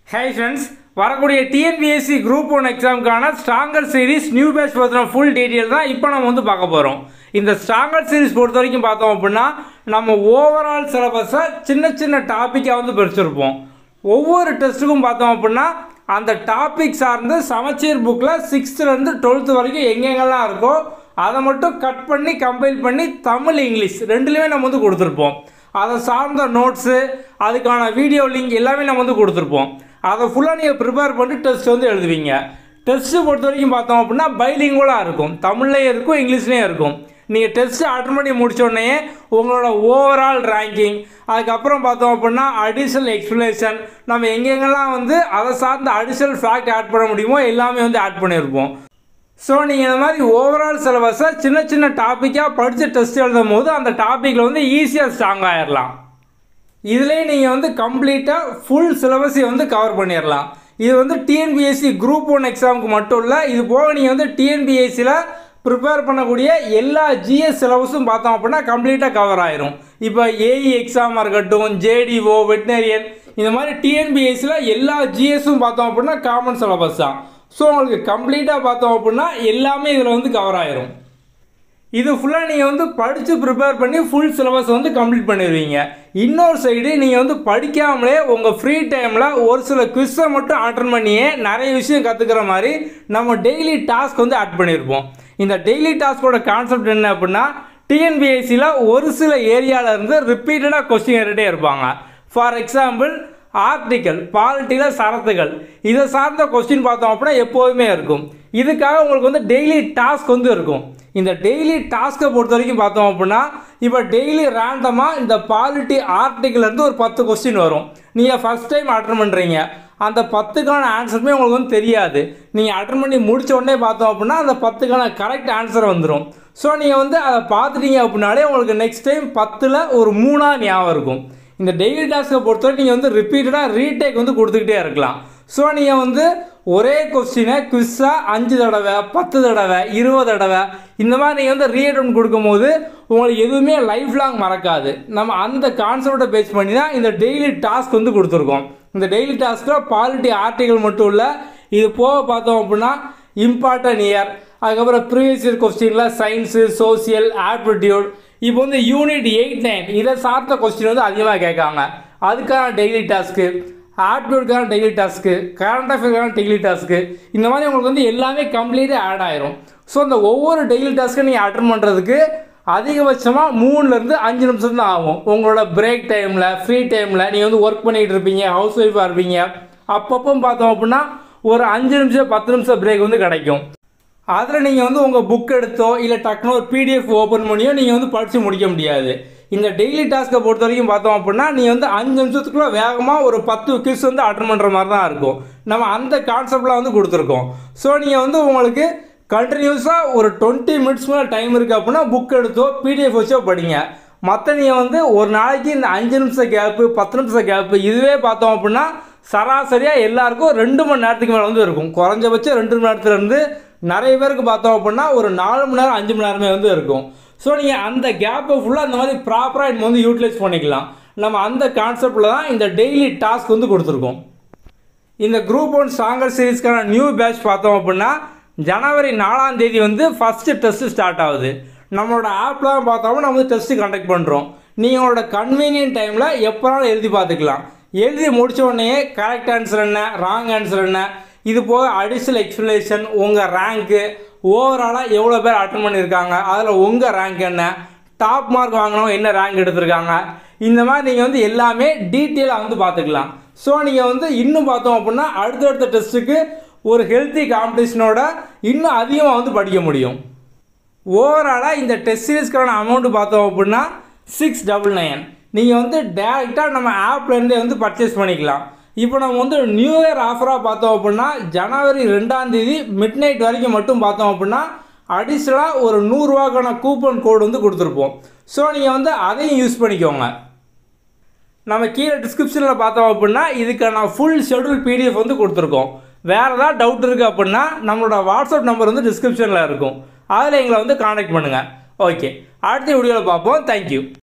ஹே friends வரக்கூடிய TNPSC group one எக்ஸாமுக்கான stronger series new batch பற்றின ஃபுல் டீட்டெயில் தான் இப்போ நம்ம வந்து பார்க்க போகிறோம் இந்த ஸ்ட்ராங்கர் சீரிஸ் பொறுத்த வரைக்கும் பார்த்தோம் அப்படின்னா நம்ம ஓவரால் சிலபஸை சின்ன சின்ன டாப்பிக்காக வந்து பிரிச்சிருப்போம் ஒவ்வொரு டெஸ்ட்டுக்கும் பார்த்தோம் அப்படின்னா அந்த டாபிக் சார்ந்து சமச்சீர் புக்கில் சிக்ஸ்த்துலேருந்து டுவெல்த்து வரைக்கும் எங்கெங்கெல்லாம் இருக்கோ அதை மட்டும் கட் பண்ணி கம்பைல் பண்ணி தமிழ் இங்கிலீஷ் ரெண்டுலேயுமே நம்ம வந்து கொடுத்துருப்போம் அதை சார்ந்த நோட்ஸு அதுக்கான வீடியோ லிங்க் எல்லாமே நம்ம வந்து கொடுத்துருப்போம் அதை ஃபுல்லாக நீங்கள் ப்ரிப்பேர் பண்ணி டெஸ்ட் வந்து எழுதுவீங்க டெஸ்ட்டு பொறுத்த வரைக்கும் பார்த்தோம் அப்படின்னா பைலிங்குவலாக இருக்கும் தமிழ்லேயும் இருக்கும் இங்கிலீஷ்லேயும் இருக்கும் நீங்கள் டெஸ்ட்டு அட்டன் பண்ணி முடிச்ச உடனே உங்களோட ஓவரால் ரேங்கிங் அதுக்கப்புறம் பார்த்தோம் அப்படின்னா அடிஷனல் எக்ஸ்ப்ளனேஷன் நம்ம எங்கெங்கெல்லாம் வந்து அதை சார்ந்த அடிஷனல் ஃபேக்ட் ஆட் பண்ண முடியுமோ எல்லாமே வந்து ஆட் பண்ணியிருப்போம் ஸோ நீங்கள் இந்த மாதிரி ஓவரால் சிலபஸை சின்ன சின்ன டாப்பிக்காக படித்து டெஸ்ட் எழுதும் போது அந்த டாப்பிக்கில் வந்து ஈஸியாக ஸ்ட்ராங் ஆயிடலாம் இதுலேயே நீங்கள் வந்து கம்ப்ளீட்டாக ஃபுல் சிலபஸை வந்து கவர் பண்ணிடலாம் இது வந்து டிஎன்பிஎஸ்சி குரூப் ஒன் எக்ஸாமுக்கு மட்டும் இல்லை இது போக நீங்கள் வந்து டிஎன்பிஎஸ்சியில் ப்ரிப்பேர் பண்ணக்கூடிய எல்லா ஜிஎஸ் சிலபஸும் பார்த்தோம் அப்படின்னா கம்ப்ளீட்டாக கவர் ஆயிரும் இப்போ ஏஇ எக்ஸாமாக இருக்கட்டும் ஜேடிஓ வெட்டினரியன் இந்த மாதிரி டிஎன்பிஎஸ்சியில் எல்லா ஜிஎஸும் பார்த்தோம் அப்படின்னா காமன் சிலபஸ் தான் ஸோ உங்களுக்கு கம்ப்ளீட்டாக பார்த்தோம் அப்படின்னா எல்லாமே இதில் வந்து கவர் ஆயிரும் இது ஃபுல்லாக நீங்கள் வந்து படித்து ப்ரிப்பேர் பண்ணி ஃபுல் சிலபஸ் வந்து கம்ப்ளீட் பண்ணிடுவீங்க இன்னொரு சைடு நீங்கள் வந்து படிக்காமலே உங்கள் ஃப்ரீ டைமில் ஒரு சில குவிஸை மட்டும் அட்டன் பண்ணியே நிறைய விஷயம் கற்றுக்கிற மாதிரி நம்ம டெய்லி டாஸ்க் வந்து ஆட் பண்ணியிருப்போம் இந்த டெய்லி டாஸ்கோட கான்செப்ட் என்ன அப்படின்னா டிஎன்பிஎஸ்சியில் ஒரு சில ஏரியாவில் இருந்து ரிப்பீட்டடாக கொஸ்டின் கேட்டுகிட்டே இருப்பாங்க ஃபார் எக்ஸாம்பிள் ஆர்டிக்கல் பாலிட்டியில் சரத்துகள் இதை சார்ந்த கொஸ்டின் பார்த்தோம் அப்படின்னா எப்போதுமே இருக்கும் இதுக்காக உங்களுக்கு வந்து டெய்லி டாஸ்க் வந்து இருக்கும் இந்த டெய்லி டாஸ்க்கை பொறுத்த வரைக்கும் பார்த்தோம் அப்படின்னா இப்போ டெய்லி ரேண்டமாக இந்த பாலிட்டி ஆர்டிக்கிலேருந்து ஒரு பத்து கொஸ்டின் வரும் நீங்கள் ஃபஸ்ட் டைம் அட்டன் பண்ணுறீங்க அந்த பத்துக்கான ஆன்சருமே உங்களுக்கு வந்து தெரியாது நீங்கள் அட்டன் பண்ணி முடிச்ச உடனே பார்த்தோம் அப்படின்னா அந்த பத்துக்கான கரெக்ட் ஆன்சர் வந்துடும் ஸோ நீங்கள் வந்து அதை பார்த்துட்டீங்க அப்படின்னாலே உங்களுக்கு நெக்ஸ்ட் டைம் பத்தில் ஒரு மூணாக ஞாபகம் இருக்கும் இந்த டெய்லி டாஸ்க்கை பொறுத்தவரை நீங்கள் வந்து ரிப்பீட்டடாக ரீடேக் வந்து கொடுத்துக்கிட்டே இருக்கலாம் ஸோ நீங்கள் வந்து ஒரே கொஸ்டினை குவிஸாக அஞ்சு தடவை பத்து தடவை இருபது தடவை இந்த மாதிரி நீங்கள் வந்து ரீஅட்டன் கொடுக்கும்போது உங்களுக்கு எதுவுமே லைஃப் லாங் மறக்காது நம்ம அந்த கான்செப்டை பேஸ் பண்ணி தான் இந்த டெய்லி டாஸ்க் வந்து கொடுத்துருக்கோம் இந்த டெய்லி டாஸ்க்கில் பாலிட்டி ஆர்டிகல் மட்டும் இல்லை இது போக பார்த்தோம் அப்படின்னா இம்பார்ட்டன்ட் இயர் அதுக்கப்புறம் ப்ரீவியஸ் இயர் கொஸ்டினில் சயின்ஸு சோசியல் ஆப்டிடியூட் இப்போ வந்து யூனிட் எயிட் நைன் இதை சார்ந்த கொஸ்டின் வந்து அதிகமாக கேட்காங்க அதுக்கான டெய்லி டாஸ்க்கு ஆப்டியூட்கான டெய்லி டாஸ்க்கு கரண்ட் அஃபேர்க்கான டெய்லி டாஸ்க்கு இந்த மாதிரி உங்களுக்கு வந்து எல்லாமே கம்ப்ளீட்டாக ஆட் ஆயிரும் ஸோ இந்த ஒவ்வொரு டெய்லி டாஸ்க்கை நீங்கள் அட்டன் பண்ணுறதுக்கு அதிகபட்சமாக மூணுலேருந்து அஞ்சு நிமிஷம் தான் ஆகும் உங்களோட பிரேக் டைமில் ஃப்ரீ டைமில் நீங்கள் வந்து ஒர்க் பண்ணிகிட்டு இருப்பீங்க ஹவுஸ் ஒய்ஃபாக இருப்பீங்க அப்பப்போ பார்த்தோம் அப்படின்னா ஒரு அஞ்சு நிமிஷம் பத்து நிமிஷம் பிரேக் வந்து கிடைக்கும் அதில் நீங்கள் வந்து உங்கள் புக் எடுத்தோ இல்லை டக்குனு ஒரு பிடிஎஃப் ஓப்பன் பண்ணியோ நீங்கள் வந்து படித்து முடிக்க முடியாது இந்த டெய்லி டாஸ்க்கை பொறுத்த வரைக்கும் பார்த்தோம் அப்படின்னா நீங்கள் வந்து அஞ்சு நிமிஷத்துக்குள்ளே வேகமாக ஒரு பத்து கிஸ் வந்து அட்டன் பண்ணுற மாதிரி தான் இருக்கும் நம்ம அந்த கான்செப்ட்லாம் வந்து கொடுத்துருக்கோம் ஸோ நீங்கள் வந்து உங்களுக்கு கண்டினியூஸாக ஒரு டுவெண்ட்டி மினிட்ஸ் மேலே டைம் இருக்குது அப்படின்னா புக் எடுத்தோ பிடிஎஃப் வச்சோ படிங்க மற்ற நீங்கள் வந்து ஒரு நாளைக்கு இந்த அஞ்சு நிமிஷம் கேப்பு பத்து நிமிஷம் கேப்பு இதுவே பார்த்தோம் அப்படின்னா சராசரியாக எல்லாருக்கும் ரெண்டு மணி நேரத்துக்கு மேலே வந்து இருக்கும் குறைஞ்சபட்சம் ரெண்டு மணி நேரத்துலேருந்து நிறைய பேருக்கு பார்த்தோம் அப்படின்னா ஒரு நாலு மணி நேரம் அஞ்சு மணி நேரமே வந்து இருக்கும் ஸோ நீங்கள் அந்த கேப்பை ஃபுல்லாக அந்த மாதிரி ப்ராப்பராக நம்ம வந்து யூட்டிலைஸ் பண்ணிக்கலாம் நம்ம அந்த கான்செப்டில் தான் இந்த டெய்லி டாஸ்க் வந்து கொடுத்துருக்கோம் இந்த குரூப் ஒன் ஸ்ட்ராங்கர் சீரீஸ்க்கான நியூ பேட்ச் பார்த்தோம் அப்படின்னா ஜனவரி நாலாம் தேதி வந்து ஃபஸ்ட்டு டெஸ்ட்டு ஸ்டார்ட் ஆகுது நம்மளோட ஆப்லாம் பார்த்தோம்னா நம்ம வந்து டெஸ்ட்டு கண்டக்ட் பண்ணுறோம் நீங்கள் உங்களோட கன்வீனியன்ட் டைமில் எப்போனாலும் எழுதி பார்த்துக்கலாம் எழுதி முடித்த உடனே கரெக்ட் ஆன்சர் என்ன ராங் ஆன்சர் என்ன இது போக அடிஷ்னல் எக்ஸ்ப்ளனேஷன் உங்கள் ரேங்க்கு ஓவராலாக எவ்வளோ பேர் அட்டன் பண்ணியிருக்காங்க அதில் உங்கள் ரேங்க் என்ன டாப் மார்க் வாங்கினவங்க என்ன ரேங்க் எடுத்திருக்காங்க இந்த மாதிரி நீங்கள் வந்து எல்லாமே டீட்டெயிலாக வந்து பார்த்துக்கலாம் ஸோ நீங்கள் வந்து இன்னும் பார்த்தோம் அப்படின்னா அடுத்தடுத்த டெஸ்ட்டுக்கு ஒரு ஹெல்த்தி காம்படிஷனோட இன்னும் அதிகமாக வந்து படிக்க முடியும் ஓவராலாக இந்த டெஸ்ட் சீரீஸ்க்கான அமௌண்ட்டு பார்த்தோம் அப்படின்னா சிக்ஸ் டபுள் நைன் நீங்கள் வந்து டேரெக்டாக நம்ம ஆப்லேருந்தே வந்து பர்ச்சேஸ் பண்ணிக்கலாம் இப்போ நம்ம வந்து நியூ இயர் ஆஃபராக பார்த்தோம் அப்படின்னா ஜனவரி ரெண்டாம் தேதி மிட் நைட் வரைக்கும் மட்டும் பார்த்தோம் அப்படின்னா அடிஷ்னலாக ஒரு நூறுரூவாக்கான கூப்பன் கோடு வந்து கொடுத்துருப்போம் ஸோ நீங்கள் வந்து அதையும் யூஸ் பண்ணிக்கோங்க நம்ம கீழே டிஸ்கிரிப்ஷனில் பார்த்தோம் அப்படின்னா இதுக்கான ஃபுல் ஷெடியூல் பிடிஎஃப் வந்து கொடுத்துருக்கோம் வேறு ஏதாவது டவுட் இருக்குது அப்படின்னா நம்மளோட வாட்ஸ்அப் நம்பர் வந்து டிஸ்கிரிப்ஷனில் இருக்கும் அதில் எங்களை வந்து காண்டாக்ட் பண்ணுங்கள் ஓகே அடுத்த வீடியோவில் பார்ப்போம் தேங்க்யூ